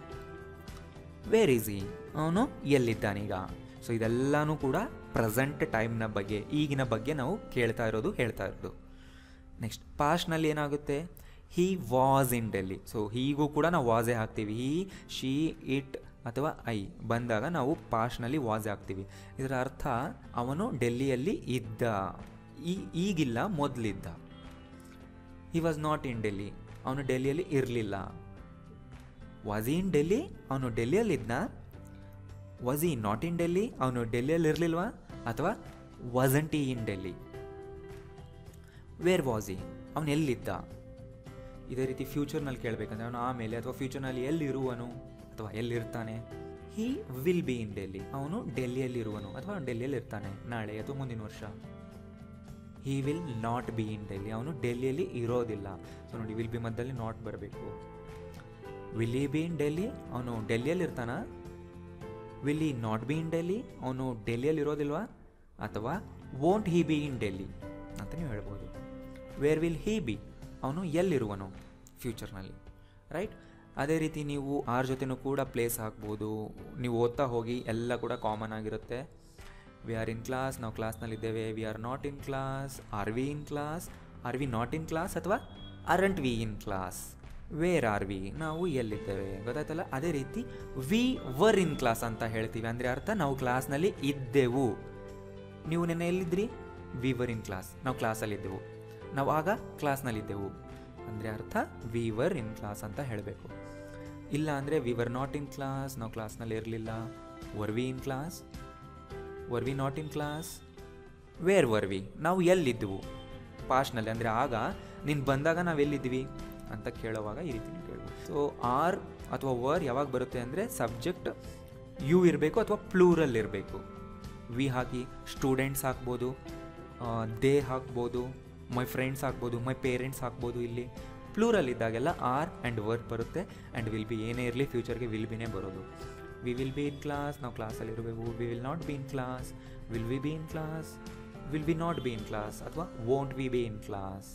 Speaker 1: ವೇರ್ ಈಸ್ ಈ ಅವನು ಎಲ್ಲಿದ್ದಾನೀಗ ಸೊ ಇದೆಲ್ಲನೂ ಕೂಡ ಪ್ರೆಸೆಂಟ್ ಟೈಮ್ನ ಬಗ್ಗೆ ಈಗಿನ ಬಗ್ಗೆ ನಾವು ಕೇಳ್ತಾ ಇರೋದು ಹೇಳ್ತಾ ಇರೋದು ನೆಕ್ಸ್ಟ್ ಪಾಸ್ಟ್ನಲ್ಲಿ ಏನಾಗುತ್ತೆ he was in Delhi so ಹೀಗೂ ಕೂಡ ನಾವು ವಾಸೇ ಹಾಕ್ತೀವಿ ಹೀ ಶೀ ಇಟ್ ಅಥವಾ ಐ ಬಂದಾಗ ನಾವು ಪಾಸ್ಟ್ನಲ್ಲಿ ವಾಸ್ ಆಗ್ತೀವಿ ಇದರ ಅರ್ಥ ಅವನು ಡೆಲ್ಲಿಯಲ್ಲಿ ಇದ್ದ ಈ ಈಗಿಲ್ಲ ಮೊದಲಿದ್ದ he was not in Delhi ಅವನು ಡೆಲ್ಲಿಯಲ್ಲಿ ಇರಲಿಲ್ಲ ವಾಸ್ ಇನ್ ಡೆಲ್ಲಿ ಅವನು ಡೆಲ್ಲಿಯಲ್ಲಿದ್ದ was he not in Delhi ಅವನು ಡೆಲ್ಲಿಯಲ್ಲಿ ಇರಲಿಲ್ವಾ ಅಥವಾ ವಾಸಂಟ್ ಈ ಇನ್ ಡೆಲ್ಲಿ ವೇರ್ ವಾಸ್ ಈ ಅವನು ಎಲ್ಲಿದ್ದ ಇದೇ ರೀತಿ ಫ್ಯೂಚರ್ನಲ್ಲಿ ಕೇಳಬೇಕಂದ್ರೆ ಅವನು ಆಮೇಲೆ ಅಥವಾ ಫ್ಯೂಚರ್ನಲ್ಲಿ ಎಲ್ಲಿರುವನು ಅಥವಾ ಎಲ್ಲಿರ್ತಾನೆ he will be in Delhi ಅವನು ಡೆಲ್ಲಿಯಲ್ಲಿರುವನು ಅಥವಾ ಡೆಲ್ಲಿಯಲ್ಲಿ ಇರ್ತಾನೆ ನಾಳೆ ಅಥವಾ ಮುಂದಿನ ವರ್ಷ he will not be in Delhi ಅವನು ಡೆಲ್ಲಿಯಲ್ಲಿ ಇರೋದಿಲ್ಲ ಸೊ ನೋಡಿ ವಿಲ್ ಬಿ ಮಧ್ಯದಲ್ಲಿ ನಾಟ್ ಬರಬೇಕು will he be in Delhi ಅವನು ಡೆಲ್ಲಿಯಲ್ಲಿ ಇರ್ತಾನ ವಿಲ್ ಈ ನಾಟ್ ಬಿ ಇನ್ ಡೆಲ್ಲಿ ಅವನು ಡೆಲ್ಲಿಯಲ್ಲಿ ಇರೋದಿಲ್ವಾ ಅಥವಾ won't he be in Delhi ಅಂತ ನೀವು ಹೇಳ್ಬೋದು ವೇರ್ ವಿಲ್ ಹಿ ಬಿ ಅವನು ಎಲ್ಲಿರುವನು ಫ್ಯೂಚರ್ನಲ್ಲಿ ರೈಟ್ ಅದೇ ರೀತಿ ನೀವು ಆರ್ ಜೊತೆನೂ ಕೂಡ ಪ್ಲೇಸ್ ಹಾಕ್ಬೋದು ನೀವು ಓದ್ತಾ ಹೋಗಿ ಎಲ್ಲ ಕೂಡ ಕಾಮನ್ ಆಗಿರುತ್ತೆ ವಿ ಆರ್ ಇನ್ ಕ್ಲಾಸ್ ನಾವು ಕ್ಲಾಸ್ನಲ್ಲಿದ್ದೇವೆ we are not in class are we in class are we not in class ಅಥವಾ aren't we in class where are we ನಾವು ಎಲ್ಲಿದ್ದೇವೆ ಗೊತ್ತಾಯ್ತಲ್ಲ ಅದೇ ರೀತಿ ವಿ ವರ್ ಇನ್ ಕ್ಲಾಸ್ ಅಂತ ಹೇಳ್ತೀವಿ ಅಂದರೆ ಅರ್ಥ ನಾವು ಕ್ಲಾಸ್ನಲ್ಲಿ ಇದ್ದೆವು ನೀವು ನೆನ್ನೆ ಎಲ್ಲಿದ್ರಿ ವಿ ವರ್ ಇನ್ ಕ್ಲಾಸ್ ನಾವು ಕ್ಲಾಸಲ್ಲಿದ್ದೆವು ನಾವು ಆಗ ಕ್ಲಾಸ್ನಲ್ಲಿದ್ದೆವು ಅಂದರೆ ಅರ್ಥ ವಿ ವರ್ ಇನ್ ಕ್ಲಾಸ್ ಅಂತ ಹೇಳಬೇಕು ಇಲ್ಲ ಅಂದರೆ we were not in class ನಾವು ಕ್ಲಾಸ್ನಲ್ಲಿ ಇರಲಿಲ್ಲ were we in class were we not in class where were we ನಾವು ಎಲ್ಲಿದ್ದೆವು ಪಾಸ್ಟ್ನಲ್ಲಿ ಅಂದರೆ ಆಗ ನೀನು ಬಂದಾಗ ನಾವು ಎಲ್ಲಿದ್ವಿ ಅಂತ ಕೇಳುವಾಗ ಈ ರೀತಿ ನೀವು ಕೇಳ್ಬೋದು ಸೊ ಆರ್ ಅಥವಾ ವರ್ ಯಾವಾಗ ಬರುತ್ತೆ ಅಂದರೆ ಸಬ್ಜೆಕ್ಟ್ ಯು ಇರಬೇಕು ಅಥವಾ ಪ್ಲೂರಲ್ ಇರಬೇಕು ವಿ ಹಾಕಿ ಸ್ಟೂಡೆಂಟ್ಸ್ ಹಾಕ್ಬೋದು ದೇ ಹಾಕ್ಬೋದು ಮೈ ಫ್ರೆಂಡ್ಸ್ ಹಾಕ್ಬೋದು ಮೈ ಪೇರೆಂಟ್ಸ್ ಹಾಕ್ಬೋದು ಇಲ್ಲಿ ಪ್ಲೂರಲ್ ಇದ್ದಾಗೆಲ್ಲ ಆರ್ ಆ್ಯಂಡ್ ವರ್ಕ್ ಬರುತ್ತೆ ಆ್ಯಂಡ್ ವಿಲ್ ಬಿ ಏನೇ ಇರಲಿ ಫ್ಯೂಚರ್ಗೆ ವಿಲ್ ಬಿನೇ ಬರೋದು we will be in class ನಾವು ಕ್ಲಾಸಲ್ಲಿ ಇರಬೇಕು we will not be in class will we be in class will we not be in class ಅಥವಾ won't we be in class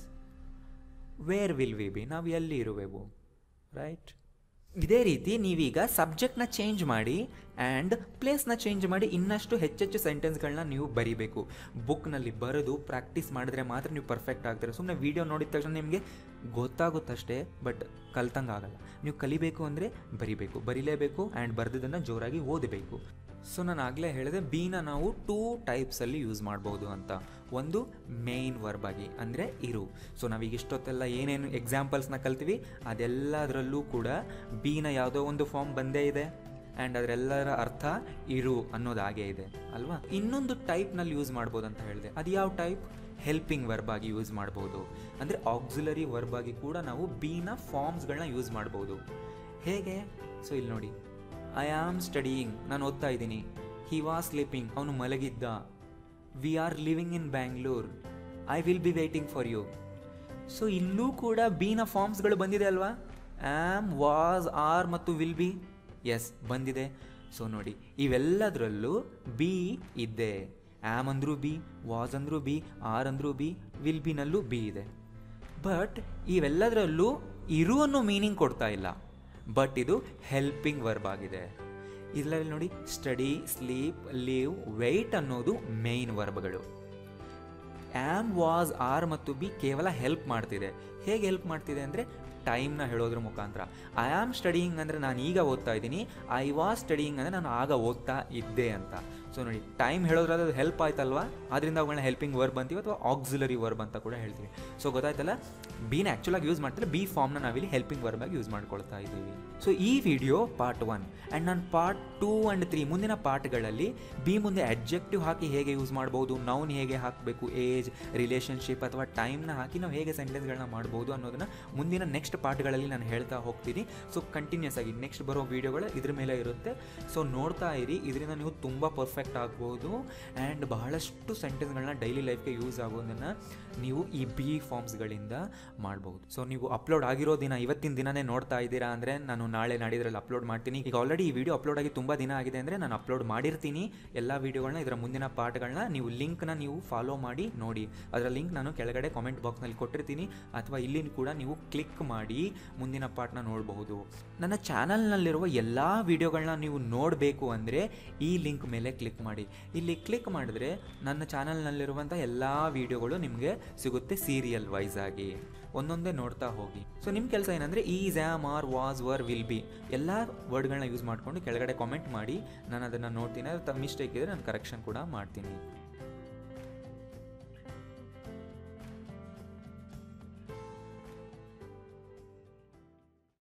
Speaker 1: where will we be ನಾವು ಎಲ್ಲಿ ಇರುವೆವು right ಇದೇ ರೀತಿ ನೀವೀಗ ಸಬ್ಜೆಕ್ಟ್ನ ಚೇಂಜ್ ಮಾಡಿ ಆ್ಯಂಡ್ ಪ್ಲೇಸ್ನ ಚೇಂಜ್ ಮಾಡಿ ಇನ್ನಷ್ಟು ಹೆಚ್ಚೆಚ್ಚು ಸೆಂಟೆನ್ಸ್ಗಳನ್ನ ನೀವು ಬರಿಬೇಕು ಬುಕ್ನಲ್ಲಿ ಬರೆದು ಪ್ರಾಕ್ಟೀಸ್ ಮಾಡಿದ್ರೆ ಮಾತ್ರ ನೀವು ಪರ್ಫೆಕ್ಟ್ ಆಗ್ತೀರ ಸುಮ್ಮನೆ ವೀಡಿಯೋ ನೋಡಿದ ತಕ್ಷಣ ನಿಮಗೆ ಗೊತ್ತಾಗುತ್ತಷ್ಟೇ ಬಟ್ ಕಲ್ತಂಗೆ ಆಗಲ್ಲ ನೀವು ಕಲಿಬೇಕು ಅಂದರೆ ಬರಿಬೇಕು ಬರಿಲೇಬೇಕು ಆ್ಯಂಡ್ ಬರೆದಿದ್ದನ್ನು ಜೋರಾಗಿ ಓದಬೇಕು ಸೊ ನಾನು ಆಗಲೇ ಹೇಳಿದೆ ಬೀನ ನಾವು ಟೂ ಟೈಪ್ಸಲ್ಲಿ ಯೂಸ್ ಮಾಡ್ಬೋದು ಅಂತ ಒಂದು ಮೇಯ್ನ್ ವರ್ಬ್ ಆಗಿ ಅಂದರೆ ಇರು ಸೊ ನಾವೀಗ ಇಷ್ಟೊತ್ತೆಲ್ಲ ಏನೇನು ಎಕ್ಸಾಂಪಲ್ಸ್ನ ಕಲ್ತೀವಿ ಅದೆಲ್ಲದರಲ್ಲೂ ಕೂಡ ಬೀನ ಯಾವುದೋ ಒಂದು ಫಾರ್ಮ್ ಬಂದೇ ಇದೆ ಆ್ಯಂಡ್ ಅದರೆಲ್ಲರ ಅರ್ಥ ಇರು ಅನ್ನೋದು ಹಾಗೇ ಇದೆ ಅಲ್ವಾ ಇನ್ನೊಂದು ಟೈಪ್ನಲ್ಲಿ ಯೂಸ್ ಮಾಡ್ಬೋದು ಅಂತ ಹೇಳಿದೆ ಅದು ಯಾವ ಟೈಪ್ ಹೆಲ್ಪಿಂಗ್ ವರ್ಬ್ ಆಗಿ ಯೂಸ್ ಮಾಡ್ಬೋದು ಅಂದರೆ ಆಕ್ಸಿಲರಿ ವರ್ಬ್ ಆಗಿ ಕೂಡ ನಾವು ಬೀನ ಫಾರ್ಮ್ಸ್ಗಳನ್ನ ಯೂಸ್ ಮಾಡ್ಬೋದು ಹೇಗೆ ಸೊ ಇಲ್ಲಿ ನೋಡಿ ಐ ಆಮ್ ಸ್ಟಡಿಯಿಂಗ್ ನಾನು ಓದ್ತಾ ಇದ್ದೀನಿ ಹಿ ವಾಸ್ ಸ್ಲೀಪಿಂಗ್ ಅವನು ಮಲಗಿದ್ದ we are living in Bangalore I will be waiting for you so ಇಲ್ಲೂ ಕೂಡ ಬೀನ ಫಾರ್ಮ್ಸ್ಗಳು ಬಂದಿದೆ ಅಲ್ವಾ ಆಮ್ ವಾಸ್ ಆರ್ ಮತ್ತು ವಿಲ್ ಬಿ ಎಸ್ ಬಂದಿದೆ ಸೊ ನೋಡಿ ಇವೆಲ್ಲದರಲ್ಲೂ ಬಿ ಇದ್ದೆ ಆಮ್ ಅಂದ್ರೂ ಬಿ ವಾಸ್ ಅಂದ್ರೂ ಬಿ ಆರ್ ಅಂದ್ರೂ ಬಿ ವಿಲ್ ಬಿನಲ್ಲೂ ಬಿ ಇದೆ ಬಟ್ ಇವೆಲ್ಲದರಲ್ಲೂ ಇರು ಅನ್ನೋ ಮೀನಿಂಗ್ ಕೊಡ್ತಾ ಇಲ್ಲ ಬಟ್ ಇದು ಹೆಲ್ಪಿಂಗ್ ವರ್ಬ್ ಆಗಿದೆ ಇದರಲ್ಲಿ ನೋಡಿ ಸ್ಟಡಿ ಸ್ಲೀಪ್ ಲೀವ್ ವೆಯ್ಟ್ ಅನ್ನೋದು ಮೇಯ್ನ್ ವರ್ಬ್ಗಳು ಆ್ಯಮ್ ವಾಸ್ ಆರ್ ಮತ್ತು ಬಿ ಕೇವಲ ಹೆಲ್ಪ್ ಮಾಡ್ತಿದೆ ಹೇಗೆ ಹೆಲ್ಪ್ ಮಾಡ್ತಿದೆ ಅಂದರೆ ಟೈಮ್ನ ಹೇಳೋದ್ರ ಮುಖಾಂತರ ಐ ಆಮ್ ಸ್ಟಡಿಯಿಂಗ್ ಅಂದರೆ ನಾನು ಈಗ ಓದ್ತಾ ಇದ್ದೀನಿ ಐ ವಾಸ್ ಸ್ಟಡಿಯಿಂಗ್ ಅಂದರೆ ನಾನು ಆಗ ಓದ್ತಾ ಇದ್ದೆ ಅಂತ ಸೊ ನೋಡಿ ಟೈಮ್ ಹೇಳೋದ್ರಾದ್ರೆ ಅದು ಹೆಲ್ಪ್ ಆಯ್ತಲ್ವಾ ಅದರಿಂದ ಅವುಗಳನ್ನ ಹೆಲ್ಪಿಂಗ್ ವರ್ಬ್ ಅಂತೀವಿ ಅಥವಾ ಆಕ್ಸಿಲರಿ ವರ್ಬ್ ಅಂತ ಕೂಡ ಹೇಳ್ತೀವಿ ಸೊ ಗೊತ್ತಾಯ್ತಲ್ಲ ಬೀನ ಆ್ಯಕ್ಚುಲಾಗಿ ಯೂಸ್ ಮಾಡ್ತಾರೆ ಬಿ ಫಾರ್ಮ್ನ ನಾವಿಲ್ಲಿ ಹೆಲ್ಪಿಂಗ್ ವರ್ಬ್ ಆಗಿ ಯೂಸ್ ಮಾಡ್ಕೊಳ್ತಾ ಇದ್ದೀವಿ ಸೊ ಈ ವಿಡಿಯೋ ಪಾರ್ಟ್ ಒನ್ ಆ್ಯಂಡ್ ನಾನು ಪಾರ್ಟ್ ಟೂ ಆ್ಯಂಡ್ ತ್ರೀ ಮುಂದಿನ ಪಾರ್ಟ್ಗಳಲ್ಲಿ ಬಿ ಮುಂದೆ ಅಡ್ಜೆಕ್ಟಿವ್ ಹಾಕಿ ಹೇಗೆ ಯೂಸ್ ಮಾಡ್ಬೋದು ನೌನ್ ಹೇಗೆ ಹಾಕಬೇಕು ಏಜ್ ರಿಲೇಷನ್ಶಿಪ್ ಅಥವಾ ಟೈಮ್ನ ಹಾಕಿ ನಾವು ಹೇಗೆ ಸೆಂಟೆನ್ಸ್ಗಳನ್ನ ಮಾಡ್ಬೋದು ಅನ್ನೋದನ್ನ ಮುಂದಿನ ನೆಕ್ಸ್ಟ್ ಪಾರ್ಟ್ಗಳಲ್ಲಿ ನಾನು ಹೇಳ್ತಾ ಹೋಗ್ತೀನಿ ಸೊ ಕಂಟಿನ್ಯೂಸ್ ಆಗಿ ನೆಕ್ಸ್ಟ್ ಬರೋ ವೀಡಿಯೋಗಳು ಇದ್ರ ಮೇಲೆ ಇರುತ್ತೆ ಸೊ ನೋಡ್ತಾ ಇರಿ ಇದರಿಂದ ನೀವು ತುಂಬ ಪರ್ಫೆಕ್ಟ್ ಆಗ್ಬೋದು ಆ್ಯಂಡ್ ಬಹಳಷ್ಟು ಸೆಂಟೆನ್ಸ್ಗಳನ್ನ ಡೈಲಿ ಲೈಫ್ಗೆ ಯೂಸ್ ಆಗೋದನ್ನು ನೀವು ಈ ಬಿ ಫಾರ್ಮ್ಸ್ಗಳಿಂದ ಮಾಡ್ಬೋದು ಸೊ ನೀವು ಅಪ್ಲೋಡ್ ಆಗಿರೋ ದಿನ ಇವತ್ತಿನ ದಿನನೇ ನೋಡ್ತಾ ಇದ್ದೀರಾ ಅಂದರೆ ನಾನು ನಾಳೆ ನಾಡಿದ್ರಲ್ಲಿ ಅಪ್ಲೋಡ್ ಮಾಡ್ತೀನಿ ಈಗ ಆಲ್ರೆಡಿ ಈ ವಿಡಿಯೋ ಅಪ್ಲೋಡ್ ಆಗಿ ತುಂಬ ದಿನ ಆಗಿದೆ ಅಂದರೆ ನಾನು ಅಪ್ಲೋಡ್ ಮಾಡಿರ್ತೀನಿ ಎಲ್ಲ ವೀಡಿಯೋಗಳನ್ನ ಇದರ ಮುಂದಿನ ಪಾರ್ಟ್ಗಳನ್ನ ನೀವು ಲಿಂಕ್ನ ನೀವು ಫಾಲೋ ಮಾಡಿ ನೋಡಿ ಅದರ ಲಿಂಕ್ ನಾನು ಕೆಳಗಡೆ ಕಾಮೆಂಟ್ ಬಾಕ್ಸ್ನಲ್ಲಿ ಕೊಟ್ಟಿರ್ತೀನಿ ಅಥವಾ ಇಲ್ಲಿ ಕೂಡ ನೀವು ಕ್ಲಿಕ್ ಮಾಡಿ ಮುಂದಿನ ಪಾರ್ಟ್ನ ನೋಡಬಹುದು ನನ್ನ ಚಾನಲ್ನಲ್ಲಿರುವ ಎಲ್ಲ ವೀಡಿಯೋಗಳನ್ನ ನೀವು ನೋಡಬೇಕು ಅಂದರೆ ಈ ಲಿಂಕ್ ಮೇಲೆ ಕ್ಲಿಕ್ ಕ್ಲಿಕ್ ಮಾಡಿ ಇಲ್ಲಿ ಕ್ಲಿಕ್ ಮಾಡಿದ್ರೆ ನನ್ನ ಚಾನಲ್ನಲ್ಲಿರುವಂಥ ಎಲ್ಲ ವೀಡಿಯೋಗಳು ನಿಮಗೆ ಸಿಗುತ್ತೆ ಸೀರಿಯಲ್ ವೈಸ್ ಆಗಿ ಒಂದೊಂದೇ ನೋಡ್ತಾ ಹೋಗಿ ಸೊ ನಿಮ್ಮ ಕೆಲಸ ಏನಂದರೆ ಈ am are was were will be ಎಲ್ಲ ವರ್ಡ್ಗಳನ್ನ ಯೂಸ್ ಮಾಡಿಕೊಂಡು ಕೆಳಗಡೆ ಕಾಮೆಂಟ್ ಮಾಡಿ ನಾನು ಅದನ್ನು ನೋಡ್ತೀನಿ ಅದು ಮಿಸ್ಟೇಕ್ ಇದ್ದರೆ ನಾನು ಕರೆಕ್ಷನ್ ಕೂಡ ಮಾಡ್ತೀನಿ